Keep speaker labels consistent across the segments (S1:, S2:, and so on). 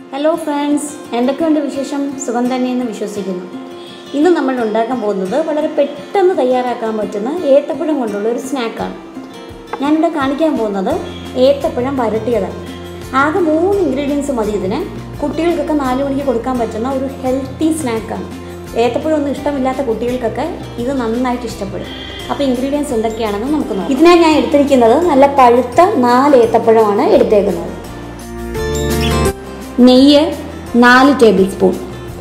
S1: hello friends എന്തൊക്കെയുണ്ട് വിശേഷം സുഖം തന്നെയെന്ന് വിശ്വസിക്കുന്നു ഇന്ന് നമ്മൾ ഉണ്ടാക്കാൻ പോകുന്നത് വളരെ പെട്ടെന്ന് തയ്യാറാക്കാൻ പറ്റുന്ന ഏത്തപ്പഴം കൊണ്ടുള്ള ഒരു സ്നാക്കാണ് ഞാനിവിടെ കാണിക്കാൻ പോകുന്നത് ഏത്തപ്പഴം വരട്ടിയതാണ് ആകെ മൂന്ന് ഇൻഗ്രീഡിയൻസ് മതി ഇതിന് കുട്ടികൾക്കൊക്കെ നാല് മണിക്ക് കൊടുക്കാൻ പറ്റുന്ന ഒരു ഹെൽത്തി സ്നാക്കാണ് ഏത്തപ്പഴം ഒന്നും ഇഷ്ടമില്ലാത്ത കുട്ടികൾക്കൊക്കെ ഇത് നന്നായിട്ട് ഇഷ്ടപ്പെടും അപ്പോൾ ഇൻഗ്രീഡിയൻസ് എന്തൊക്കെയാണെന്ന് നമുക്ക് നോക്കാം ഇതിനായി ഞാൻ എടുത്തിരിക്കുന്നത് നല്ല പഴുത്ത നാല് ഏത്തപ്പഴമാണ് എടുത്തേക്കുന്നത് നെയ്യ് നാല് ടേബിൾ സ്പൂൺ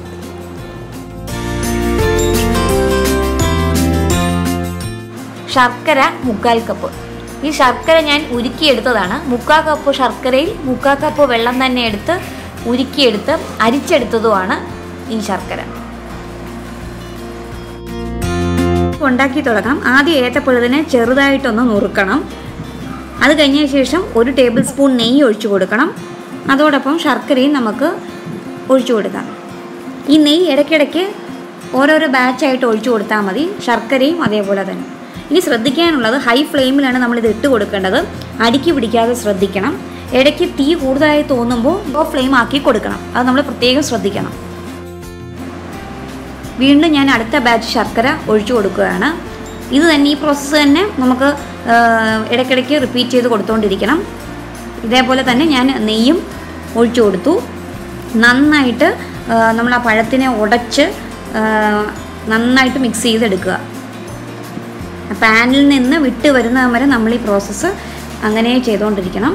S1: ശർക്കര മുക്കാൽ കപ്പ് ഈ ശർക്കര ഞാൻ ഉരുക്കിയെടുത്തതാണ് മുക്കാൽ കപ്പ് ശർക്കരയിൽ മുക്കാൽ കപ്പ് വെള്ളം തന്നെ എടുത്ത് ഉരുക്കിയെടുത്ത് അരിച്ചെടുത്തതുമാണ് ഈ ശർക്കര ഉണ്ടാക്കി തുടങ്ങാം ആദ്യം ഏത്തപ്പഴത്തിനെ ചെറുതായിട്ടൊന്ന് നുറുക്കണം അത് കഴിഞ്ഞ ശേഷം ഒരു ടേബിൾ സ്പൂൺ നെയ്യ് ഒഴിച്ചു കൊടുക്കണം അതോടൊപ്പം ശർക്കരയും നമുക്ക് ഒഴിച്ചു കൊടുക്കാം ഈ നെയ്യ് ഇടയ്ക്കിടയ്ക്ക് ഓരോരോ ബാച്ചായിട്ട് ഒഴിച്ചു കൊടുത്താൽ മതി ശർക്കരയും അതേപോലെ തന്നെ ഇനി ശ്രദ്ധിക്കാനുള്ളത് ഹൈ ഫ്ലെയിമിലാണ് നമ്മളിത് ഇട്ട് കൊടുക്കേണ്ടത് അടിക്ക് പിടിക്കാതെ ശ്രദ്ധിക്കണം ഇടയ്ക്ക് തീ കൂടുതലായി തോന്നുമ്പോൾ ലോ ഫ്ലെയിം ആക്കി കൊടുക്കണം അത് നമ്മൾ പ്രത്യേകം ശ്രദ്ധിക്കണം വീണ്ടും ഞാൻ അടുത്ത ബാച്ച് ശർക്കര ഒഴിച്ചു കൊടുക്കുകയാണ് ഇത് തന്നെ ഈ പ്രോസസ്സ് തന്നെ നമുക്ക് ഇടയ്ക്കിടയ്ക്ക് റിപ്പീറ്റ് ചെയ്ത് കൊടുത്തുകൊണ്ടിരിക്കണം ഇതേപോലെ തന്നെ ഞാൻ നെയ്യും ഒഴിച്ചു കൊടുത്തു നന്നായിട്ട് നമ്മൾ ആ പഴത്തിനെ ഉടച്ച് നന്നായിട്ട് മിക്സ് ചെയ്തെടുക്കുക പാനിൽ നിന്ന് വിട്ട് വരുന്ന വരെ നമ്മൾ ഈ പ്രോസസ്സ് അങ്ങനെ ചെയ്തുകൊണ്ടിരിക്കണം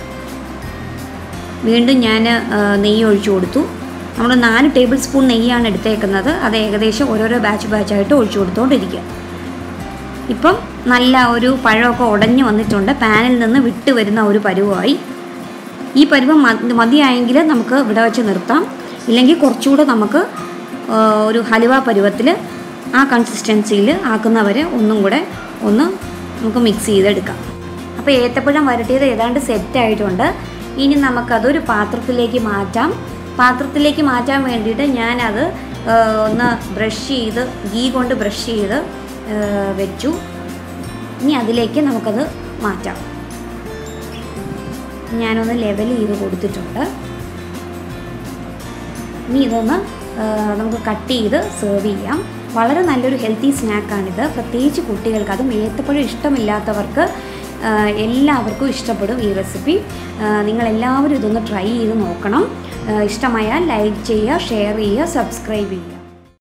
S1: വീണ്ടും ഞാൻ നെയ്യ് ഒഴിച്ചു കൊടുത്തു നമ്മൾ നാല് ടേബിൾ സ്പൂൺ നെയ്യാണ് എടുത്തേക്കുന്നത് അത് ഏകദേശം ഓരോരോ ബാച്ച് ബാച്ചായിട്ട് ഒഴിച്ചു കൊടുത്തുകൊണ്ടിരിക്കുക ഇപ്പം നല്ല ഒരു പഴമൊക്കെ ഉടഞ്ഞു വന്നിട്ടുണ്ട് പാനിൽ നിന്ന് വിട്ട് വരുന്ന ഒരു പരുവമായി ഈ പരുവം മതിയായെങ്കിൽ നമുക്ക് ഇവിടെ വെച്ച് നിർത്താം ഇല്ലെങ്കിൽ കുറച്ചുകൂടെ നമുക്ക് ഒരു ഹലുവ പരുവത്തിൽ ആ കൺസിസ്റ്റൻസിയിൽ ആക്കുന്നവരെ ഒന്നും കൂടെ ഒന്ന് നമുക്ക് മിക്സ് ചെയ്തെടുക്കാം അപ്പോൾ ഏത്തപ്പഴം വരട്ടിയത് ഏതാണ്ട് സെറ്റായിട്ടുണ്ട് ഇനി നമുക്കതൊരു പാത്രത്തിലേക്ക് മാറ്റാം പാത്രത്തിലേക്ക് മാറ്റാൻ വേണ്ടിയിട്ട് ഞാനത് ഒന്ന് ബ്രഷ് ചെയ്ത് ഗീ കൊണ്ട് ബ്രഷ് ചെയ്ത് വെച്ചു ഇനി അതിലേക്ക് നമുക്കത് മാറ്റാം ഞാനൊന്ന് ലെവൽ ചെയ്ത് കൊടുത്തിട്ടുണ്ട് ഇനി ഇതൊന്ന് നമുക്ക് കട്ട് ചെയ്ത് സെർവ് ചെയ്യാം വളരെ നല്ലൊരു ഹെൽത്തി സ്നാക്കാണിത് പ്രത്യേകിച്ച് കുട്ടികൾക്ക് അതും ഏത്തപ്പഴം ഇഷ്ടമില്ലാത്തവർക്ക് എല്ലാവർക്കും ഇഷ്ടപ്പെടും ഈ റെസിപ്പി നിങ്ങളെല്ലാവരും ഇതൊന്ന് ട്രൈ ചെയ്ത് നോക്കണം ഇഷ്ടമായാൽ ലൈക്ക് ചെയ്യുക ഷെയർ ചെയ്യുക സബ്സ്ക്രൈബ് ചെയ്യുക